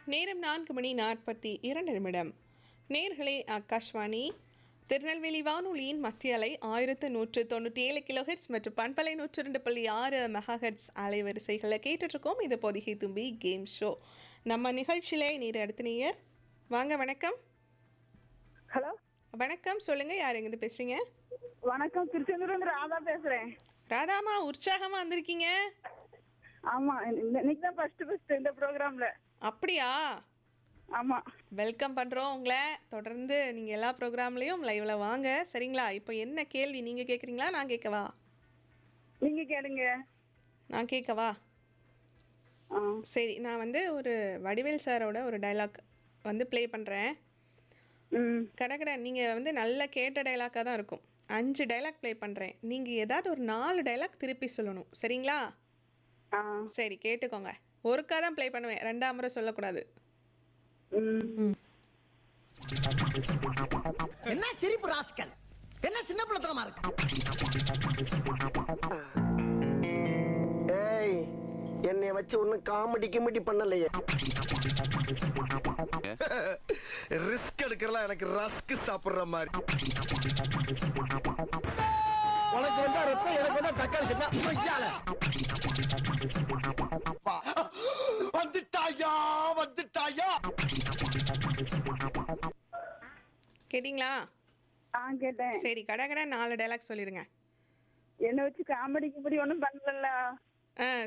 நேரம் நான்கு மணி நாற்பத்தி இரண்டு நிமிடம் நேர்களே ஆகாஷ்வாணி திருநெல்வேலி வானொலியின் மத்திய அலை ஆயிரத்து நூற்று தொண்ணூற்றி ஏழு கிலோஹெட்ஸ் மற்றும் பண்பலை நூற்று ரெண்டு புள்ளி ஆறு மெகாஹெட்ஸ் அலைவரிசைகளை கேட்டுட்ருக்கோம் இது பொதிகை தும்பி கேம் ஷோ நம்ம நிகழ்ச்சியிலே நீர் அடுத்த நேயர் வாங்க வணக்கம் ஹலோ வணக்கம் சொல்லுங்கள் யார் எங்கேருந்து பேசுகிறீங்க வணக்கம் திருச்செந்தூர்லேருந்து ராதா பேசுறேன் ராதாமா உற்சாகமாக வந்திருக்கீங்க ஆமா இந்த- இன்னைக்கு தான் ஃபர்ஸ்ட் ஃபர்ஸ்ட் இந்த ப்ரோக்ராம்ல அப்படியா ஆமா வெல்கம் பண்ணுறோம் உங்களை தொடர்ந்து நீங்கள் எல்லா ப்ரோக்ராம்லேயும் லைவில் வாங்க சரிங்களா இப்போ என்ன கேள்வி நீங்கள் கேட்குறீங்களா நான் கேட்கவா நீங்க கேளுங்க நான் கேட்கவா ஆ சரி நான் வந்து ஒரு வடிவேல் சாரோட ஒரு டைலாக் வந்து ப்ளே பண்ணுறேன் ம் கடகட நீங்கள் வந்து நல்ல கேட்ட டைலாக்காக தான் இருக்கும் அஞ்சு டைலாக் ப்ளே பண்ணுறேன் நீங்கள் ஏதாவது ஒரு நாலு டைலாக் திருப்பி சொல்லணும் சரிங்களா ஆ சரி கேட்டுக்கோங்க ஒருக்கா தான் ப்ளே பண்ணுவேன் ரெண்டாம் முறை சொல்லக்கூடாது ம் என்ன சிரிப்பு ராஸ்கல் என்ன சின்ன பிள்ளைத்தனமா இருக்கு ஏய் என்னைய வச்சு ஒன்னும் காமெடி கிமெடி பண்ணலையே ரிஸ்க் எடுக்கிறலாம் எனக்கு ரஸ்க் சாப்பிடுற மாதிரி உனக்கு வந்தா ரத்தம் எனக்கு வந்தா தக்காளி சட்னா கொய்யால வந்துட்டாயா வந்துட்டாயா கேட்டிங்களா ஆ கேட்டேன் சரி கடகட நாலு டைலாக் சொல்லிடுங்க என்ன வச்சு காமெடி கிமெடி ஒன்றும் பண்ணல ஆ